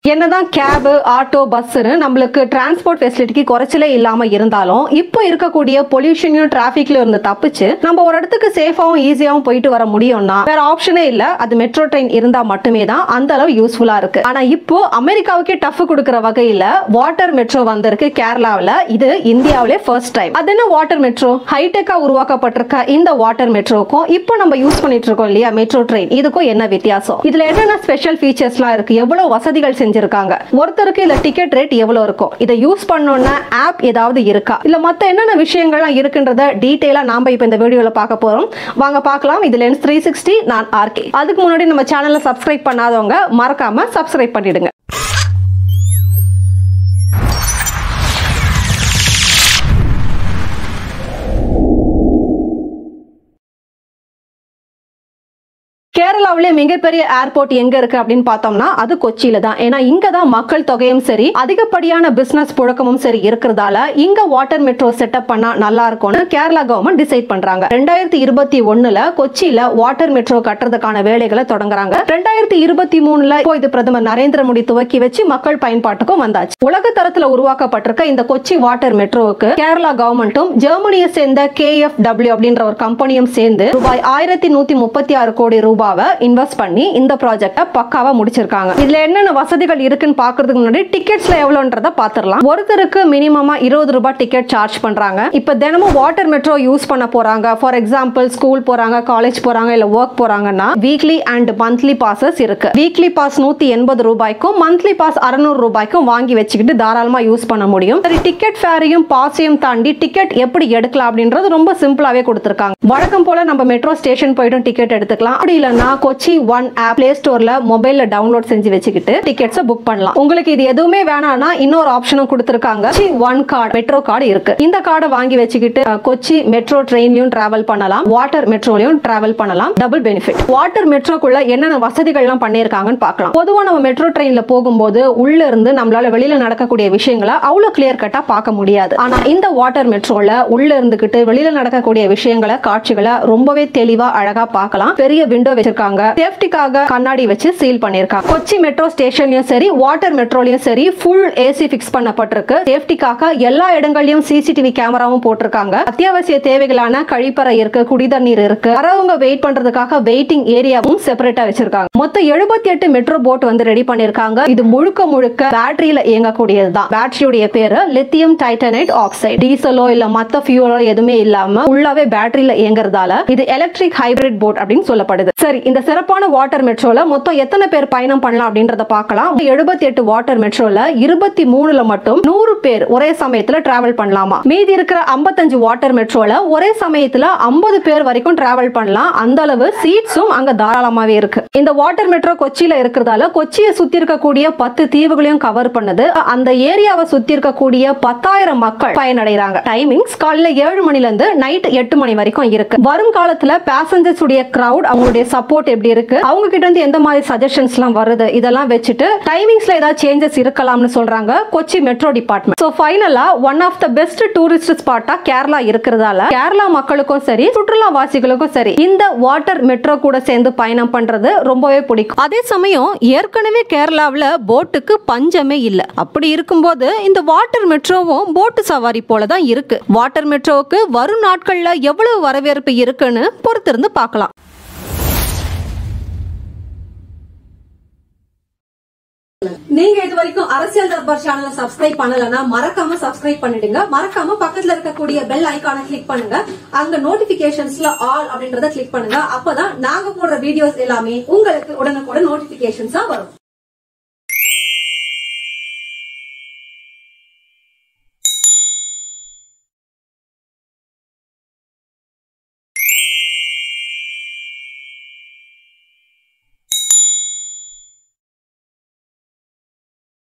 என்னதான் cab auto பஸ்ஸுன்னு நம்மளுக்கு transport ஃபெசிலிட்டிக்கு குறைச்சலே இல்லாம இருந்தாலும் இப்போ இருக்கக்கூடிய பொல்யூஷனையும் டிராஃபிக்ல இருந்து தப்பிச்சு நம்ம ஒரு இடத்துக்கு சேஃபாவும் ஈஸியாவும் போயிட்டு வர முடியும்னா வேற ஆப்ஷனே இல்ல அது மெட்ரோ ட்ரெயின் இருந்தா மட்டுமே தான் அந்த அளவு யூஸ்ஃபுல்லா இருக்கு ஆனா இப்போ அமெரிக்காவுக்கே டஃப் கொடுக்கிற வகையில வாட்டர் மெட்ரோ வந்திருக்கு கேரளாவுல இது இந்தியாவிலே ஃபர்ஸ்ட் டைம் அது என்ன வாட்டர் மெட்ரோ ஹைடெக்கா உருவாக்கப்பட்டிருக்க இந்த வாட்டர் மெட்ரோக்கும் இப்போ நம்ம யூஸ் பண்ணிட்டு இருக்கோம் இல்லையா மெட்ரோ ட்ரெயின் இதுக்கும் என்ன வித்தியாசம் இதுல என்னென்ன ஸ்பெஷல் ஃபீச்சர்ஸ்லாம் இருக்கு எவ்வளவு வசதிகள் செஞ்சிருக்காங்க ஒருத்தருக்கு இதுல டிக்கெட் ரேட் எவ்வளவு இருக்கும் இதை யூஸ் பண்ணோம்னா ஆப் ஏதாவது இருக்கா இல்ல மத்த என்னென்ன விஷயங்கள்லாம் இருக்குன்றத டீடைலா நாம இப்ப இந்த வீடியோல பார்க்க போறோம் வாங்க பார்க்கலாம் இது லென்ஸ் த்ரீ சிக்ஸ்டி நான் ஆர்கே அதுக்கு முன்னாடி நம்ம சேனலை சப்ஸ்கிரைப் பண்ணாதவங்க மறக்காம சப்ஸ்கிரைப் பண்ணிடுங்க கேரளாவிலே மிகப்பெரிய ஏர்போர்ட் எங்க இருக்கு அப்படின்னு பார்த்தோம்னா அது கொச்சியில தான் ஏன்னா இங்க தான் மக்கள் தொகையும் சரி அதிகப்படியான பிசினஸ் புழக்கமும் சரி இருக்கிறதால இங்க வாட்டர் மெட்ரோ செட்டப் பண்ணா நல்லா இருக்கும்னு கேரளா கவர்மெண்ட் டிசைட் பண்றாங்க ரெண்டாயிரத்தி இருபத்தி ஒண்ணுல கொச்சியில வாட்டர் மெட்ரோ கட்டுறதுக்கான வேலைகளை தொடங்குறாங்க ரெண்டாயிரத்தி இருபத்தி மூணுல இப்போ இது பிரதமர் நரேந்திர மோடி துவக்கி வச்சு மக்கள் பயன்பாட்டுக்கும் வந்தாச்சு உலக தரத்துல உருவாக்கப்பட்டிருக்க இந்த கொச்சி வாட்டர் மெட்ரோவுக்கு கேரளா கவர்மெண்ட்டும் ஜெர்மனியை சேர்ந்த கே எஃப் டபிள்யூ அப்படின்ற ஒரு கம்பெனியும் சேர்ந்து ரூபாய் ஆயிரத்தி நூத்தி முப்பத்தி ஆறு கோடி ரூபாவை இன்வெஸ்ட் பண்ணி இந்த ப்ராஜெக்ட பக்காவா முடிச்சிருக்காங்க இதுல என்னென்ன வசதிகள் இருக்குன்னு பாக்குறதுக்கு முன்னாடி டிக்கெட்ஸ்ல எவ்வளவுன்றத பாத்துரலாம் ஒருத்தருக்கு மினிமமா இருபது ரூபாய் டிக்கெட் சார்ஜ் பண்றாங்க இப்ப தினமும் வாட்டர் மெட்ரோ யூஸ் பண்ண போறாங்க ஃபார் எக்ஸாம்பிள் ஸ்கூல் போறாங்க காலேஜ் போறாங்க இல்ல ஒர்க் போறாங்கன்னா வீக்லி அண்ட் மந்த்லி பாசஸ் இருக்கு வீக்லி பாஸ் நூத்தி எண்பது ரூபாய்க்கும் மந்த்லி பாஸ் அறுநூறு ரூபாய்க்கும் வாங்கி வச்சுக்கிட்டு தாராளமா யூஸ் பண்ண முடியும் சரி டிக்கெட் ஃபேரையும் பாஸையும் தாண்டி டிக்கெட் எப்படி எடுக்கலாம் அப்படின்றது ரொம்ப சிம்பிளாவே கொடுத்திருக்காங்க வழக்கம் போல நம்ம மெட்ரோ ஸ்டேஷன் போயிட்டும் டிக்கெட் எடுத்துக்கலாம் அப்படி இல்லைன்னா கொச்சி ஒன் ஆப் பிளே ஸ்டோர்ல மொபைல்ல டவுன்லோட் செஞ்சு வச்சுக்கிட்டு டிக்கெட்ஸை புக் பண்ணலாம் உங்களுக்கு இது எதுவுமே வேணாம்னா இன்னொரு ஆப்ஷனும் கொடுத்திருக்காங்க Kochi one card metro card இருக்கு இந்த கார்டை வாங்கி வச்சுக்கிட்டு அஹ், கொச்சி மெட்ரோ ட்ரெயின்லயும் டிராவல் பண்ணலாம் வாட்டர் மெட்ரோலையும் டிராவல் பண்ணலாம் டபுள் பெனிஃபிட் வாட்டர் மெட்ரோக்குள்ள என்னென்ன வசதிகள்லாம் பண்ணியிருக்காங்கன்னு பார்க்கலாம் பொதுவா நம்ம மெட்ரோ ட்ரெயின்ல போகும்போது உள்ள இருந்து நம்மளால வெளியில நடக்கக்கூடிய விஷயங்களை அவ்வளவு கிளியர் கட்டா பார்க்க முடியாது ஆனா இந்த வாட்டர் மெட்ரோல உள்ள இருந்துகிட்டு வெளியில நடக்கக்கூடிய விஷயங்களை காட்சிகளை ரொம்பவே தெளிவா அழகா பார்க்கலாம் பெரிய விண்டோ வச்சிருக்காங்க சேஃப்டிக்காக கண்ணாடி வச்சு சீல் பண்ணிருக்காங்க கொச்சி மெட்ரோ ஸ்டேஷன்லயும் சரி வாட்டர் மெட்ரோலயும் சரி ஃபுல் ஏசி பிக்ஸ் பண்ணப்பட்டிருக்கு சேஃப்டிக்காக எல்லா இடங்கள்லயும் சிசிடிவி கேமராவும் போட்டிருக்காங்க அத்தியாவசிய தேவைகளான கழிப்பறை இருக்கு குடிதண்ணீர் இருக்கு வரவங்க வெயிட் பண்றதுக்காக வெயிட்டிங் ஏரியாவும் செப்பரேட்டா வச்சிருக்காங்க மொத்தம் எழுபத்தி எட்டு மெட்ரோ போட் வந்து ரெடி பண்ணிருக்காங்க இது முழுக்க முழுக்க பேட்டரியில இயங்கக்கூடியதுதான் பேட்டரியுடைய பேரு லித்தியம் டைட்டனைட் ஆக்சைடு டீசலோ இல்ல மத்த ஃபியூலோ எதுவுமே இல்லாம உள்ளாவே பேட்டரியில இயங்குறதால இது எலக்ட்ரிக் ஹைபிரிட் போட் அப்படின்னு சொல்லப்படுது சரி இந்த சிறப்பான வாட்டர் மெட்ரோல மொத்தம் எத்தனை பேர் பயணம் பண்ணலாம் அப்படின்றத பார்க்கலாம் எழுபத்தி எட்டு வாட்டர் மெட்ரோல இருபத்தி மூணுல மட்டும் நூறு பேர் ஒரே சமயத்துல டிராவல் பண்ணலாமா மீதி இருக்கிற ஐம்பத்தஞ்சு வாட்டர் மெட்ரோல ஒரே சமயத்துல ஐம்பது பேர் வரைக்கும் டிராவல் பண்ணலாம் அந்த அளவு சீட்ஸும் அங்க தாராளமாவே இருக்கு இந்த வாட்டர் மெட்ரோ கொச்சியில இருக்கிறதால கொச்சியை சுத்தி இருக்கக்கூடிய பத்து தீவுகளையும் கவர் பண்ணுது அந்த ஏரியாவை சுத்தி இருக்கக்கூடிய பத்தாயிரம் மக்கள் பயனடைறாங்க டைமிங்ஸ் காலையில ஏழு மணில இருந்து நைட் எட்டு மணி வரைக்கும் இருக்கு வரும் காலத்துல பேசஞ்சர்ஸ் உடைய கிரவுட் அவங்களுடைய சப்போர்ட் எப்படி இருக்கு அவங்க கிட்ட இருந்து எந்த மாதிரி சஜஷன்ஸ் எல்லாம் வருது இதெல்லாம் வச்சுட்டு டைமிங்ஸ்ல ஏதாவது சேஞ்சஸ் இருக்கலாம்னு சொல்றாங்க கொச்சி மெட்ரோ டிபார்ட்மெண்ட் சோ ஃபைனலா one of the best tourist ஸ்பாட்டா கேரளா இருக்கிறதால கேரளா மக்களுக்கும் சரி சுற்றுலா வாசிகளுக்கும் சரி இந்த வாட்டர் மெட்ரோ கூட சேர்ந்து பயணம் பண்றது ரொம்பவே பிடிக்கும் அதே சமயம் ஏற்கனவே கேரளாவுல போட்டுக்கு பஞ்சமே இல்ல அப்படி இருக்கும்போது இந்த வாட்டர் மெட்ரோவும் போட்டு சவாரி போல தான் இருக்கு வாட்டர் மெட்ரோவுக்கு வரும் நாட்கள்ல எவ்வளவு வரவேற்பு இருக்குன்னு பொறுத்திருந்து பார்க்கலாம் நீங்க இது வரைக்கும் அரசியல் தர்பார் சேனலை சப்ஸ்கிரைப் பண்ணலனா மறக்காம சப்ஸ்கிரைப் பண்ணிடுங்க மறக்காம பக்கத்துல இருக்கக்கூடிய பெல் ஐகானை கிளிக் பண்ணுங்க அங்க நோட்டிபிகேஷன்ஸ்ல ஆல் அப்படின்றத கிளிக் பண்ணுங்க அப்பதான் நாங்க போடுற வீடியோஸ் எல்லாமே உங்களுக்கு உடனுக்குடன் நோட்டிபிகேஷன்ஸா வரும்